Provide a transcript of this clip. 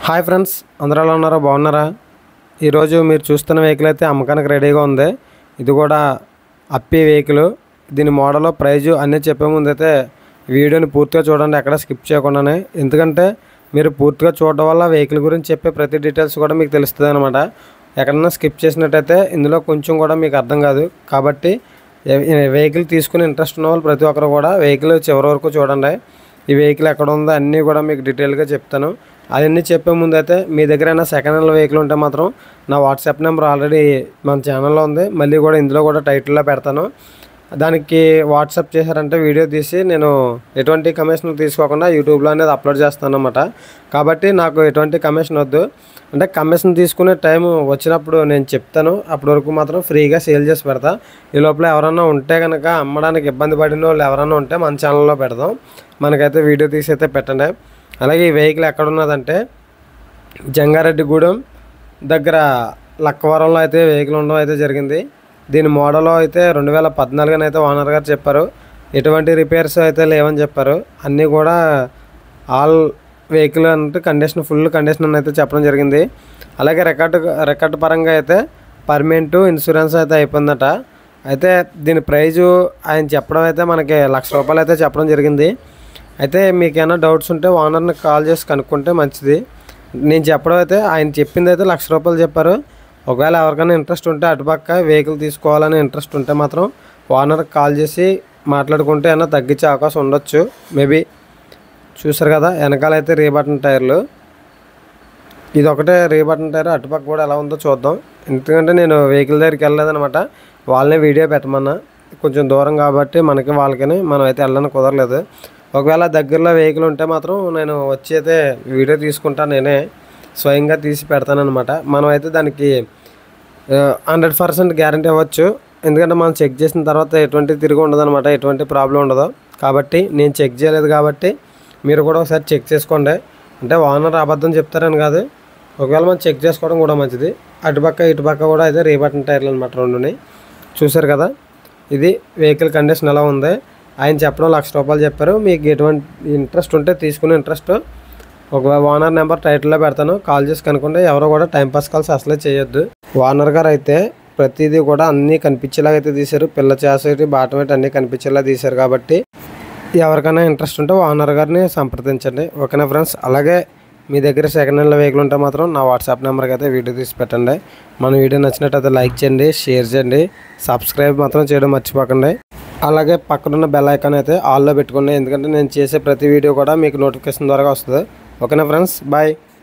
hi friends అందరూ ఎలా ఉన్నారా బాగున్నారా ఈరోజు మీరు చూస్తున్న వెహికల్ అయితే అమ్మకానికి రెడీగా ఉంది ఇది కూడా అప్పి వెహికల్ దీని మోడల్ ప్రైజు అన్నీ చెప్పే ముందు అయితే వీడియోని పూర్తిగా చూడండి ఎక్కడ స్కిప్ చేయకుండానే ఎందుకంటే మీరు పూర్తిగా చూడడం వల్ల వెహికల్ గురించి చెప్పే ప్రతి డీటెయిల్స్ కూడా మీకు తెలుస్తుంది అనమాట ఎక్కడన్నా స్కిప్ చేసినట్టయితే ఇందులో కొంచెం కూడా మీకు అర్థం కాదు కాబట్టి ఏ- వెహికల్ తీసుకుని ఇంట్రెస్ట్ ఉన్న వాళ్ళు ప్రతి ఒక్కరు కూడా వెహికల్ చివరి వరకు చూడండి ఈ వెహికల్ ఎక్కడ ఉందో అన్నీ కూడా మీకు డీటెయిల్గా చెప్తాను అవన్నీ చెప్పే ముందు అయితే మీ దగ్గర అయినా సెకండ్ హ్యాండ్ వెహికల్ ఉంటే మాత్రం నా వాట్సాప్ నెంబర్ ఆల్రెడీ మన ఛానల్లో ఉంది మళ్ళీ కూడా ఇందులో కూడా టైటిల్లో పెడతాను దానికి వాట్సాప్ చేశారంటే వీడియో తీసి నేను ఎటువంటి కమిషన్ తీసుకోకుండా యూట్యూబ్లో అనేది అప్లోడ్ చేస్తాను అనమాట కాబట్టి నాకు ఎటువంటి కమిషన్ వద్దు అంటే కమిషన్ తీసుకునే టైం వచ్చినప్పుడు నేను చెప్తాను అప్పటి వరకు మాత్రం ఫ్రీగా సేల్ చేసి పెడతా ఈ లోపల ఎవరన్నా ఉంటే కనుక అమ్మడానికి ఇబ్బంది పడిన వాళ్ళు ఎవరన్నా ఉంటే మన ఛానల్లో పెడదాం మనకైతే వీడియో తీసి అయితే పెట్టండి అలాగే ఈ వెహికల్ ఎక్కడ ఉన్నదంటే జంగారెడ్డిగూడెం దగ్గర లక్కవరంలో అయితే వెహికల్ ఉండడం అయితే జరిగింది దీని మోడల్ అయితే రెండు వేల పద్నాలుగున అయితే ఓనర్ గారు చెప్పారు ఎటువంటి రిపేర్స్ అయితే లేవని చెప్పారు అన్నీ కూడా ఆల్ వెహికల్ అంటే కండిషన్ ఫుల్ కండిషన్ అని అయితే చెప్పడం జరిగింది అలాగే రికార్డు రికార్డు పరంగా అయితే పర్మనెంట్ ఇన్సూరెన్స్ అయితే అయిపోయిందట అయితే దీని ప్రైజు ఆయన చెప్పడం అయితే మనకి లక్ష రూపాయలు అయితే చెప్పడం జరిగింది అయితే మీకు ఏమైనా డౌట్స్ ఉంటే ఓనర్ని కాల్ చేసి కనుక్కుంటే మంచిది నేను చెప్పడం అయితే ఆయన చెప్పింది అయితే లక్ష రూపాయలు చెప్పారు ఒకవేళ ఎవరికైనా ఇంట్రెస్ట్ ఉంటే అటుపక్క వెహికల్ తీసుకోవాలని ఇంట్రెస్ట్ ఉంటే మాత్రం ఓనర్కి కాల్ చేసి మాట్లాడుకుంటే ఏమైనా తగ్గించే అవకాశం ఉండొచ్చు మేబీ చూసారు కదా వెనకాల అయితే రీబటన్ టైర్లు ఇది ఒకటే రీబటన్ టైర్ అటుపక్క కూడా ఎలా ఉందో చూద్దాం ఎందుకంటే నేను వెహికల్ దగ్గరికి వెళ్ళలేదనమాట వాళ్ళనే వీడియో పెట్టమన్నా కొంచెం దూరం కాబట్టి మనకి వాళ్ళకని మనం అయితే వెళ్ళడానికి కుదరలేదు ఒకవేళ దగ్గరలో వెహికల్ ఉంటే మాత్రం నేను వచ్చి అయితే వీడియో తీసుకుంటా నేనే స్వయంగా తీసి పెడతానమాట మనం అయితే దానికి హండ్రెడ్ పర్సెంట్ గ్యారంటీ ఇవ్వచ్చు ఎందుకంటే మనం చెక్ చేసిన తర్వాత ఎటువంటి తిరిగి ఉండదు అనమాట ఎటువంటి ప్రాబ్లం ఉండదు కాబట్టి నేను చెక్ చేయలేదు కాబట్టి మీరు కూడా ఒకసారి చెక్ చేసుకోండి అంటే ఓనర్ అబద్ధం చెప్తారని కాదు ఒకవేళ మనం చెక్ చేసుకోవడం కూడా మంచిది అటుపక్క ఇటుపక్క కూడా అయితే రీబటన్ టైర్లు అనమాట రెండుని చూసారు కదా ఇది వెహికల్ కండిషన్ ఎలా ఉంది ఆయన చెప్పడం లక్ష రూపాయలు చెప్పారు మీకు ఎటువంటి ఇంట్రెస్ట్ ఉంటే తీసుకునే ఇంట్రెస్ట్ ఒక ఓనర్ నెంబర్ టైటిల్లో పెడతాను కాల్ చేసి కనుక్కుంటే ఎవరో కూడా టైంపాస్ కాల్స్ అసలే చేయొద్దు ఓనర్ గారు అయితే ప్రతిదీ కూడా అన్నీ కనిపించేలాగా అయితే తీశారు పిల్ల చేసేటి బాటం ఏంటి అన్నీ కనిపించేలా తీశారు కాబట్టి ఎవరికైనా ఇంట్రెస్ట్ ఉంటే ఓనర్ గారిని సంప్రదించండి ఓకేనా ఫ్రెండ్స్ అలాగే మీ దగ్గర సెకండ్ హ్యాండ్ వెహికల్ ఉంటే మాత్రం నా వాట్సాప్ నెంబర్కి అయితే వీడియో తీసి పెట్టండి మన వీడియో నచ్చినట్టయితే లైక్ చేయండి షేర్ చేయండి సబ్స్క్రైబ్ మాత్రం చేయడం మర్చిపోకండి అలాగే పక్కనున్న బెల్ ఐకాన్ అయితే ఆల్లో పెట్టుకోండి ఎందుకంటే నేను చేసే ప్రతి వీడియో కూడా మీకు నోటిఫికేషన్ ద్వారా వస్తుంది ఓకేనా ఫ్రెండ్స్ బాయ్